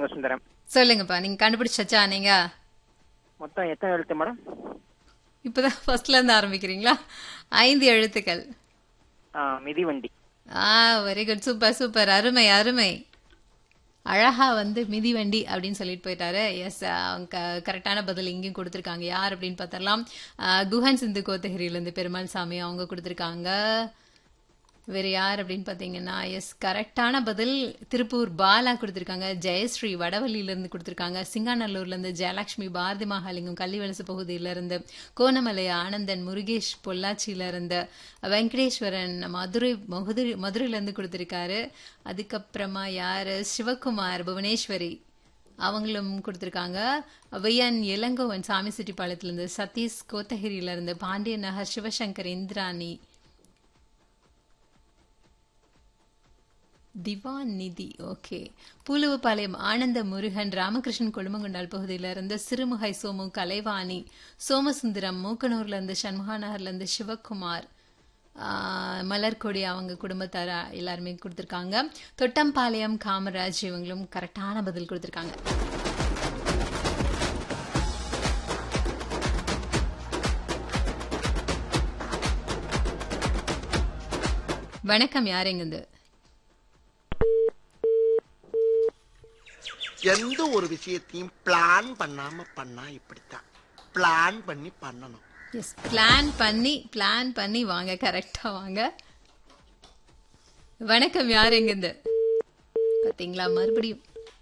சோமசுந்தரம் சொல்லுங்கப்பா நீங்க கண்டுபிடிச்சாச்சா நீங்க மொத்தம் எத்தனை எழுத்து மேடம் இப்பதான் ஃபர்ஸ்ட்ல இருந்து ஆரம்பிக்கிறீங்களா ஐந்து எழுத்துக்கள் ஆ, மிதிவண்டி ஆ வெரி குட் சூப்பர் சூப்பர் அருமை அருமை அழகா வந்து மிதிவண்டி அப்படின்னு சொல்லிட்டு போயிட்டாரு எஸ் அவங்க கரெக்டான பதில் இங்கேயும் கொடுத்துருக்காங்க யார் அப்படின்னு பார்த்தரலாம் அஹ், குஹன் சிந்து கோத்தகிரியிலேருந்து பெருமாள் சாமி அவங்க கொடுத்துருக்காங்க வேற யார் அப்படின்னு பார்த்தீங்கன்னா எஸ் கரெக்டான பதில் திருப்பூர் பாலா கொடுத்துருக்காங்க ஜெயஸ்ரீ வடவள்ளியிலேருந்து கொடுத்துருக்காங்க சிங்காநல்லூர்லேருந்து ஜெயலட்சுமி பாரதி மகாலிங்கம் கள்ளிவலசு பகுதியிலேருந்து கோணமலை ஆனந்தன் முருகேஷ் பொள்ளாச்சியிலேருந்து வெங்கடேஸ்வரன் மதுரை மதுரை மதுரையிலேருந்து கொடுத்துருக்காரு அதுக்கப்புறமா யார் சிவகுமார் புவனேஸ்வரி அவங்களும் கொடுத்துருக்காங்க வையன் இளங்கோவன் சாமி செட்டிப்பாளையத்துலேருந்து சதீஷ் கோத்தகிரியிலேருந்து பாண்டிய நகர் சிவசங்கர் இந்திராணி திவான் நிதி ஓகே பூலுவப்பாளையம் ஆனந்த முருகன் ராமகிருஷ்ணன் கொழுமங்குண்டால் பகுதியில இருந்து சிறுமுகை சோமு கலைவாணி சோமசுந்தரம் மூக்கனூர்ல இருந்து சண்முகா நகர்ல இருந்து சிவகுமார் ஆஹ், மலர்கொடி அவங்க குடும்பத்தார எல்லாருமே கொடுத்துருக்காங்க தொட்டம்பாளையம் காமராஜ் இவங்களும் கரெக்டான பதில் கொடுத்துருக்காங்க வணக்கம் யாரெங்கிருந்து எந்த ஒரு விஷயத்தையும் பிளான் பண்ணாம பண்ணா இப்படித்தான் பிளான் பண்ணி பண்ணணும் எஸ் பிளான் பண்ணி பிளான் பண்ணி வாங்க கரெக்டா வாங்க வணக்கம் யார் எங்கிருந்து பாத்தீங்களா மறுபடியும்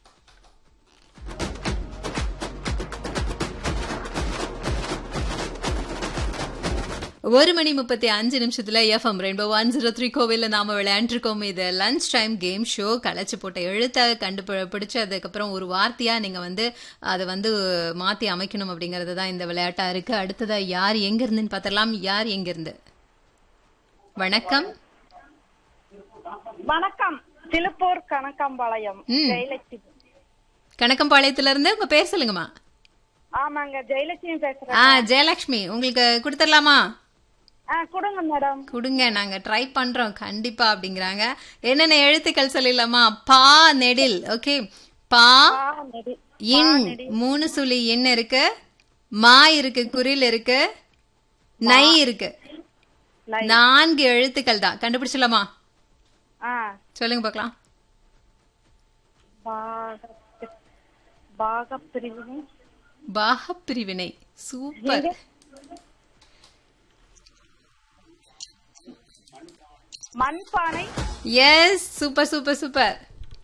ஒரு மணி முப்பத்தி அஞ்சு நிமிஷத்துல FM rainbow one zero three கோவில்ல நாம விளையாண்டுருக்கோம் இது லஞ்ச் டைம் கேம் ஷோ களைச்சு போட்ட எழுத்தை கண்டுபிடிச்சு அதுக்கப்புறம் ஒரு வார்த்தையா நீங்க வந்து அதை வந்து மாத்தி அமைக்கணும் அப்படிங்கறது தான் இந்த விளையாட்டா இருக்கு அடுத்ததா யார் எங்க இருந்துன்னு பார்த்தரலாம் யார் எங்க இருந்து வணக்கம் வணக்கம் திருப்பூர் கணக்கம்பாளையம் ம். ஜெயலட்சுமி கணக்கம்பாளையத்துல இருந்து உங்க பேர் சொல்லுங்கம்மா ஆமாங்க ஜெயலட்சுமி பேசுறேன் ஆ ஜெயலட்சுமி உங்களுக்கு கொடுத்துடலாமா ஆ கொடுங்க மேடம் கொடுங்க நாங்க ட்ரை பண்றோம் கண்டிப்பா அப்படிங்கிறாங்க என்னென்ன எழுத்துக்கள் சொல்லிடலாமா பா நெடில் ஓகே பா ஆ, நெடி. இன் மூணு சுழி எண் இருக்கு மா இருக்கு குரில் இருக்கு நை இருக்கு நை. நான்கு எழுத்துக்கள் தான் கண்டுபிடிச்சலாமா ஆ சொல்லுங்க பார்க்கலாம் பாக பாக பிரிவினை பாக பிரிவினை சூப்பர் மண்பானை எஸ் சூப்பர் சூப்பர் சூப்பர்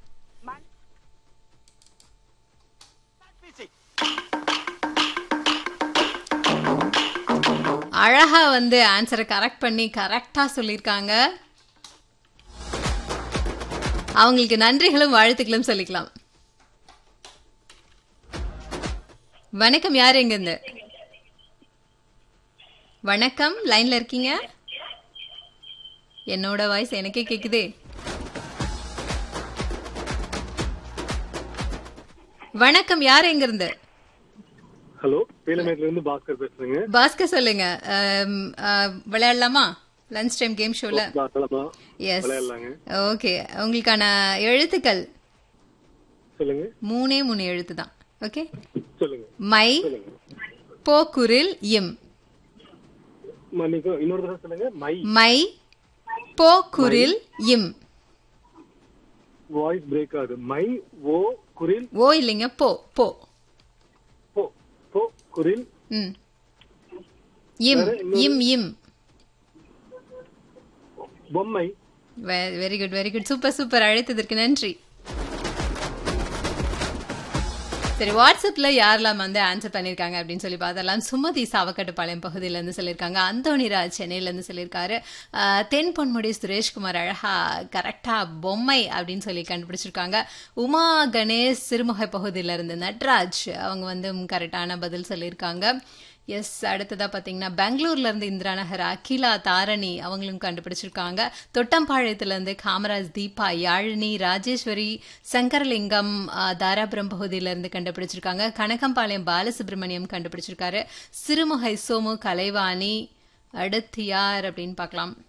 அழகா வந்து ஆன்சரை கரெக்ட் பண்ணி கரெக்டா சொல்லியிருக்காங்க அவங்களுக்கு நன்றிகளும் வாழ்த்துக்களும் சொல்லிக்கலாம் வணக்கம் யார் எங்க இருந்து வணக்கம் லைன்ல இருக்கீங்க என்னோட வாய்ஸ் எனக்கே கேக்குதே வணக்கம் யார் எங்க இருந்து ஹலோ வேலமேட்ல இருந்து பாஸ்கர் பேசுறேங்க பாஸ்கர் சொல்லுங்க அம், அ, விளையாடலாமா லஞ்ச் டைம் கேம் ஷோல தாராளமா எஸ் விளையாடலாங்க ஓகே உங்களுக்கான எழுத்துக்கள் சொல்லுங்க மூணே மூணு எழுத்து தான் ஓகே சொல்லுங்க மை சொல்லுங்க போக்குரில் இம் மன்னிக்கும் இன்னொரு தடவை சொல்லுங்க மை மை போக்குரில் இம் வாய்ஸ் பிரேக் ஆகுது மை ஓ குரில் ஓ இல்லைங்க போ போ போ போ குரில் ம் இம் இம் இம் பொம்மை very good very good super super அழைத்ததற்கு நன்றி சரி வாட்ஸ்அப்ல யாரெல்லாம் வந்து ஆன்சர் பண்ணிருக்காங்க அப்படின்னு சொல்லி பார்த்தலாம் சுமதி சாவக்கட்டுப்பாளையம் பகுதியில இருந்து சொல்லியிருக்காங்க அந்தோணிராஜ் சென்னையில இருந்து சொல்லியிருக்காரு ஆஹ், தென் பொன்முடி சுரேஷ்குமார் அழகா கரெக்டா பொம்மை அப்படின்னு சொல்லி கண்டுபிடிச்சிருக்காங்க உமா கணேஷ் சிறுமுகை பகுதியில இருந்து நட்ராஜ் அவங்க வந்து கரெக்டான பதில் சொல்லியிருக்காங்க எஸ் அடுத்ததா பாத்தீங்கன்னா பெங்களூர்ல இருந்து இந்திரா நகர் அகிலா தாரணி அவங்களும் கண்டுபிடிச்சிருக்காங்க தொட்டம்பாளையத்துல இருந்து காமராஜ் தீபா யாழினி ராஜேஸ்வரி சங்கரலிங்கம் ஆ, தாராபுரம் பகுதியில இருந்து கண்டுபிடிச்சிருக்காங்க கனகம்பாளையம் பாலசுப்ரமணியம் கண்டுபிடிச்சிருக்காரு சிறுமுகை சோமு கலைவாணி அடுத்து யார் அப்படின்னு பார்க்கலாம்